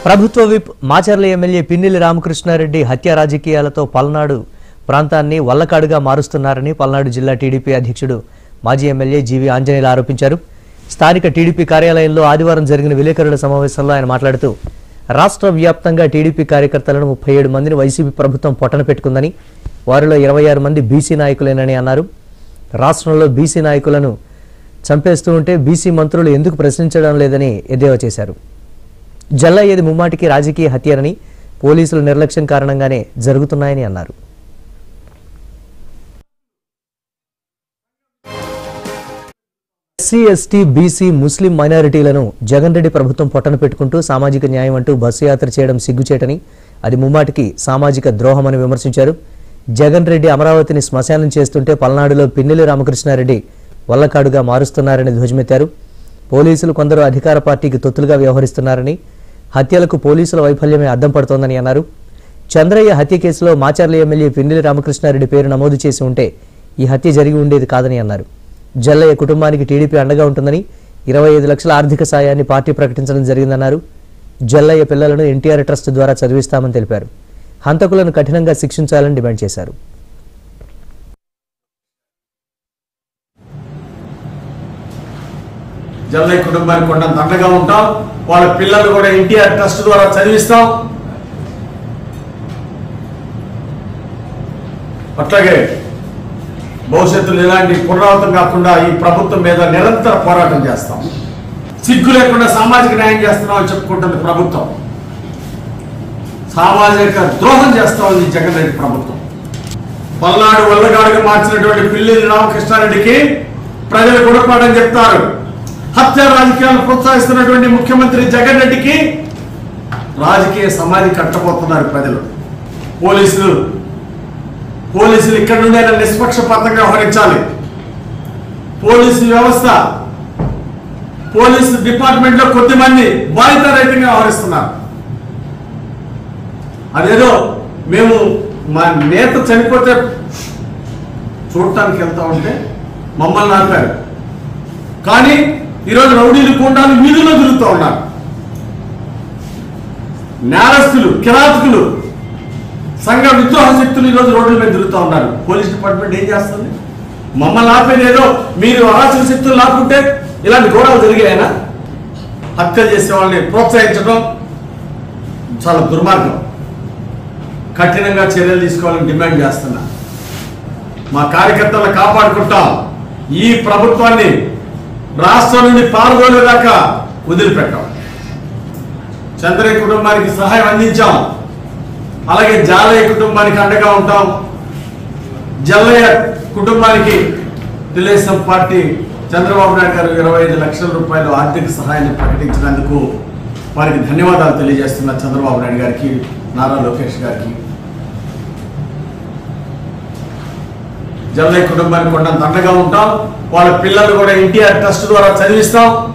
ప్రభుత్వ whip Macherla MLA Pinnelli Ramakrishna Reddy హత్య రాజకీయాలతో పల్నాడు ప్రాంతాన్ని వల్లకాడుగా మారుస్తున్నారని పల్నాడు జిల్లా టీడీపీ అధ్యక్షుడు మాజీ ఎమ్మెల్యే జీవి ఆంజనేయులు ఆరోపించారు స్థానిక టీడీపీ కార్యాలయంలో ఆదివారం జరిగిన విలేకరుల సమావేశంలో ఆయన మాట్లాడుతూ రాష్ట్ర వ్యాప్తంగా టీడీపీ కార్యకర్తలను ముప్పై ఏడు మందిని వైసీపీ ప్రభుత్వం పొట్టన పెట్టుకుందని వారిలో ఇరవై ఆరు మంది బీసీ నాయకులేనని అన్నారు రాష్ట్రంలో బీసీ నాయకులను చంపేస్తూ ఉంటే బీసీ మంత్రులు ఎందుకు ప్రశ్నించడం లేదని ఎద్దేవా చేశారు జల్లయ్యేది ముమ్మాటికి రాజకీయ హత్యనని పోలీసుల నిర్లక్ష్యం కారణంగానే జరుగుతున్నాయని అన్నారు ఎస్సీ ఎస్టీ బీసీ ముస్లిం మైనారిటీలను జగన్ రెడ్డి ప్రభుత్వం పొట్టన పెట్టుకుంటూ సామాజిక న్యాయం అంటూ బస్సు యాత్ర చేయడం సిగ్గుచేటని అది ముమ్మాటికి సామాజిక ద్రోహమని విమర్శించారు జగన్ రెడ్డి అమరావతిని శ్మశానం చేస్తుంటే పల్నాడులో పిన్నెల్లి రామకృష్ణారెడ్డి వల్లకాడుగా మారుస్తున్నారని ధ్వజమెత్తారు పోలీసులు కొందరు అధికార పార్టీకి తొత్తులుగా వ్యవహరిస్తున్నారని హత్యలకు పోలీసుల వైఫల్యమే అద్దం పడుతోందని అన్నారు చంద్రయ్య హత్య కేసులో మాచర్ల ఎమ్మెల్యే పిన్నెల్లి రామకృష్ణారెడ్డి పేరు నమోదు చేసి ఉంటే ఈ హత్య జరిగి ఉండేది కాదని అన్నారు జల్లయ్య కుటుంబానికి టీడీపీ అండగా ఉంటుందని ఇరవై ఐదు లక్షల ఆర్థిక సాయాన్ని పార్టీ ప్రకటించడం జరిగిందన్నారు జల్లయ్య పిల్లలను ఎన్టీఆర్ ట్రస్ట్ ద్వారా చదివిస్తామని తెలిపారు హంతకులను కఠినంగా శిక్షించాలని డిమాండ్ చేశారు జల్లయ్య కుటుంబానికి కొండంత అండగా ఉంటాం వాళ్ళ పిల్లలు కూడా ఎన్టీఆర్ ట్రస్ట్ ద్వారా చదివిస్తాం అట్లాగే భవిష్యత్తులో ఇలాంటి పునరావృతం కాకుండా ఈ ప్రభుత్వం మీద నిరంతర పోరాటం చేస్తాం సిగ్గు లేకుండా సామాజిక న్యాయం చేస్తున్నాం అని చెప్పుకుంటుంది ప్రభుత్వం సామాజిక ద్రోహం చేస్తా ఉంది జగన్ రెడ్డి ప్రభుత్వం పల్నాడు వల్లగాడుగా మార్చినటువంటి పిల్లిని రామకృష్ణారెడ్డికి ప్రజలు గుణపాఠం చెప్తారు హత్య రాజకీయాలు ప్రోత్సహిస్తున్నటువంటి ముఖ్యమంత్రి జగన్ రెడ్డికి రాజకీయ సమాధి కట్టబోతున్నారు ప్రజలు పోలీసులు పోలీసులు ఇక్కడ నుండి ఆయన నిష్పక్షపాతంగా వ్యవహరించాలి పోలీసు వ్యవస్థ పోలీసు డిపార్ట్మెంట్ లో కొద్దిమంది బాధితరహితంగా వ్యవహరిస్తున్నారు అదేదో మేము మా నేత చనిపోతే చూడటానికి వెళ్తా ఉంటే మమ్మల్ని ఆపారు కానీ ఈరోజు రౌడీలు కూడాలు వీధుల్లో తిరుగుతూ ఉన్నారు నేరస్తులు కిరాతకులు సంఘ విద్రోహ శక్తులు ఈరోజు రోడ్ల మీద తిరుగుతూ ఉన్నారు పోలీస్ డిపార్ట్మెంట్ ఏం చేస్తుంది మమ్మల్ని ఆపేది ఏదో మీరు అరాచక శక్తులు ఆపుకుంటే ఇలాంటి ఘోరాలు జరిగాయనా హత్యలు చేసే వాళ్ళని ప్రోత్సహించడం చాలా దుర్మార్గం కఠినంగా చర్యలు తీసుకోవాలని డిమాండ్ చేస్తున్నా మా కార్యకర్తలను కాపాడుకుంటాం ఈ ప్రభుత్వాన్ని రాష్ట్రం నుండి పాల్గొనేదాకా వదిలిపెట్టాం చంద్రయ్య కుటుంబానికి సహాయం అందించాం అలాగే జాలయ్య కుటుంబానికి అండగా ఉంటాం జల్లయ్య కుటుంబానికి తెలుగుదేశం పార్టీ చంద్రబాబు నాయుడు గారు ఇరవై ఐదు లక్షల రూపాయలు ఆర్థిక సహాయాన్ని ప్రకటించినందుకు వారికి ధన్యవాదాలు తెలియజేస్తున్నా చంద్రబాబు నాయుడు గారికి నారా లోకేష్ గారికి జల్లయ్య కుటుంబానికి కొండంత అండగా ఉంటాం వాళ్ళ పిల్లలు కూడా ఎన్టీఆర్ ట్రస్ట్ ద్వారా చదివిస్తాం